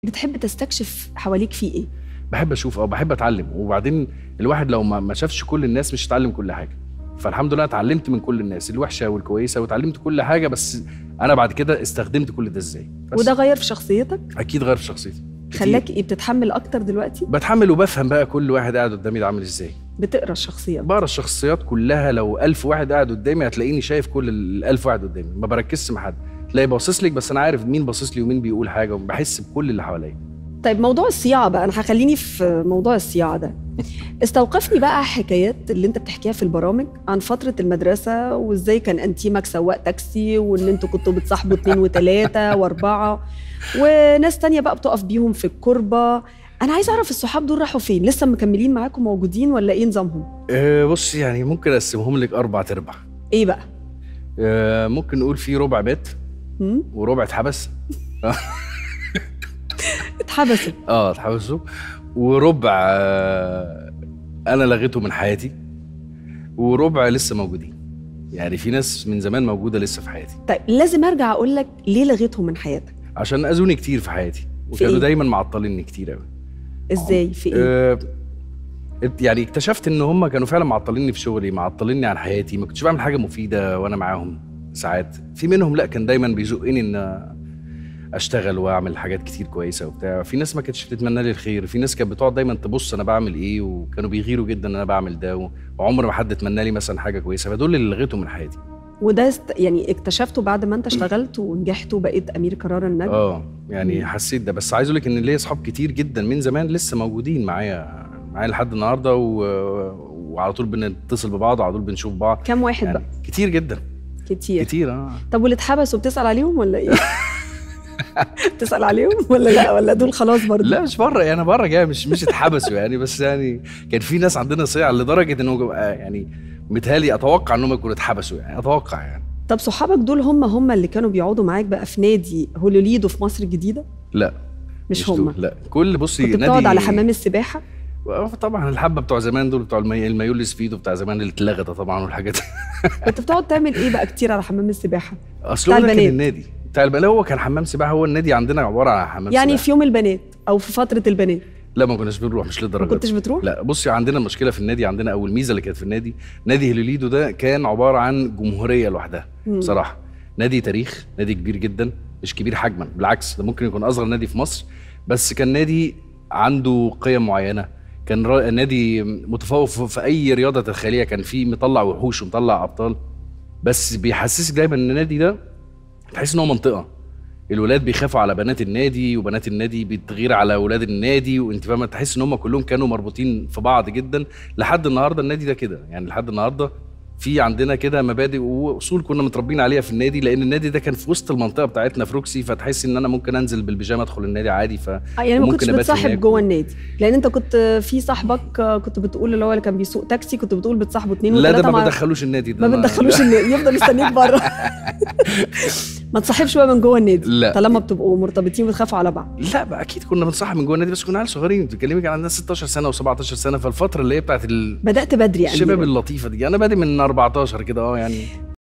بتحب تستكشف حواليك فيه ايه بحب اشوف او بحب اتعلم وبعدين الواحد لو ما ما شافش كل الناس مش هيتعلم كل حاجه فالحمد لله اتعلمت من كل الناس الوحشه والكويسه واتعلمت كل حاجه بس انا بعد كده استخدمت كل ده ازاي بس وده غير في شخصيتك اكيد غير في شخصيتي كتير. خلاك ايه بتتحمل اكتر دلوقتي بتحمل وبفهم بقى كل واحد قاعد قدامي ده عامل ازاي بتقرا الشخصيات بقرا الشخصيات كلها لو ألف واحد قاعد قدامي هتلاقيني شايف كل الألف واحد قدامي ما بركزش مع حد تلاقي باصص لك بس انا عارف مين باصص لي ومين بيقول حاجه وبحس بكل اللي حواليا طيب موضوع الصياعه بقى انا هخليني في موضوع الصياعه ده استوقفني بقى حكايات اللي انت بتحكيها في البرامج عن فتره المدرسه وازاي كان انتيمك سواق تاكسي وان انتوا كنتوا بتصاحبوا اتنين وتلاته واربعه وناس تانية بقى بتقف بيهم في الكربه انا عايز اعرف الصحاب دول راحوا فين لسه مكملين معاكم موجودين ولا ايه نظامهم أه بص يعني ممكن اقسمهم لك اربع ارباع ايه بقى أه ممكن نقول في ربع مات هم؟ وربع اتحبس اتحبسوا اه اتحبسوا وربع آه، انا لغيته من حياتي وربع لسه موجودين يعني في ناس من زمان موجوده لسه في حياتي طيب لازم ارجع اقول لك ليه لغيتهم من حياتك عشان اذوني كتير في حياتي وكانوا إيه؟ دايما معطليني كتير قوي ازاي في ايه آه ات- يعني اكتشفت ان هم كانوا فعلا معطليني في شغلي معطليني عن حياتي ما كنتش بعمل حاجه مفيده وانا معاهم ساعات في منهم لا كان دايما بيزقني ان اشتغل واعمل حاجات كتير كويسه وبتاع في ناس ما كانتش بتتمنى لي الخير في ناس كانت بتقعد دايما تبص انا بعمل ايه وكانوا بيغيروا جدا ان انا بعمل ده و- وعمر ما حد اتمنى لي مثلا حاجه كويسه فدول اللي لغيتهم من حياتي وده است... يعني اكتشفته بعد ما انت اشتغلت ونجحت وبقيت امير قرار النجم اه يعني مم. حسيت ده بس عايز اقول لك ان ليا اصحاب كتير جدا من زمان لسه موجودين معايا معايا لحد النهارده و... وعلى طول بنتصل ببعض وعلى طول بنشوف بعض كم واحد يعني بقى كتير جدا كتير كتير اه طب واللي اتحبسوا بتسال عليهم ولا ايه بتسال عليهم ولا لا ولا دول خلاص برضه لا مش بره يعني بره جاي مش مش اتحبسوا يعني بس يعني كان في ناس عندنا صيع لدرجه انه آه، يعني متهيألي اتوقع انهم يكونوا اتحبسوا يعني اتوقع يعني طب صحابك دول هم هم اللي كانوا بيقعدوا معاك بقى في نادي هولوليدو في مصر الجديده لا مش هم دول، لا كل بصي كنت بتقعد على حمام السباحه آه، طبعا الحبه بتوع زمان دول بتوع المي... المايو السفيدو بتاع زمان اللي اتلغى ده طبعا والحاجات كنت بتقعد تعمل ايه بقى كتير على حمام السباحه اصل بتاع هو ده كان البنات. النادي بتاع البنات هو كان حمام سباحه هو النادي عندنا عباره عن حمام يعني سباحه في يوم البنات او في فتره البنات لا ما كناش بنروح مش ما للدرجه كنتش دي. بتروح لا بصي عندنا مشكله في النادي عندنا او الميزه اللي كانت في النادي نادي هليليدو ده كان عباره عن جمهوريه لوحدها مم. بصراحه نادي تاريخ نادي كبير جدا مش كبير حجما بالعكس ده ممكن يكون اصغر نادي في مصر بس كان نادي عنده قيم معينه كان را- نادي متفوق في في اي رياضه تخيليه كان فيه مطلع وحوش ومطلع ابطال بس بيحسسك دايما ان النادي ده تحس ان هو منطقه الولاد بيخافوا على بنات النادي وبنات النادي بتغير على اولاد النادي وانت فاهمه تحس ان هم كلهم كانوا مربوطين في بعض جدا لحد النهارده النادي ده كده يعني لحد النهارده في عندنا كده مبادئ واصول كنا متربيين عليها في النادي لان النادي ده كان في وسط المنطقه بتاعتنا في روكسي فتحس ان انا ممكن انزل بالبيجامه ادخل النادي عادي ف آه، يعني ما وممكن كنتش أبات بتصاحب هناك. جوه النادي لان انت كنت في صاحبك آه، كنت بتقول اللي هو اللي كان بيسوق تاكسي كنت بتقول بتصاحبه اتنين لا ده وثلاثه ما مع- بدخلوش النادي ده ما أنا- بتدخلوش النادي يفضل مستنيك بره ما تصاحبش بقى من جوه النادي لا. طالما بتبقوا مرتبطين وتخافوا على بعض لا بقى اكيد كنا بنصاحب من جوه النادي بس كنا عيال صغيرين بتكلمك عن ناس 16 سنه و17 سنه فالفتره اللي هي بتاعت ال- بدات بدري يعني الشباب اللطيفه دي انا بادئ من 14 كده اه يعني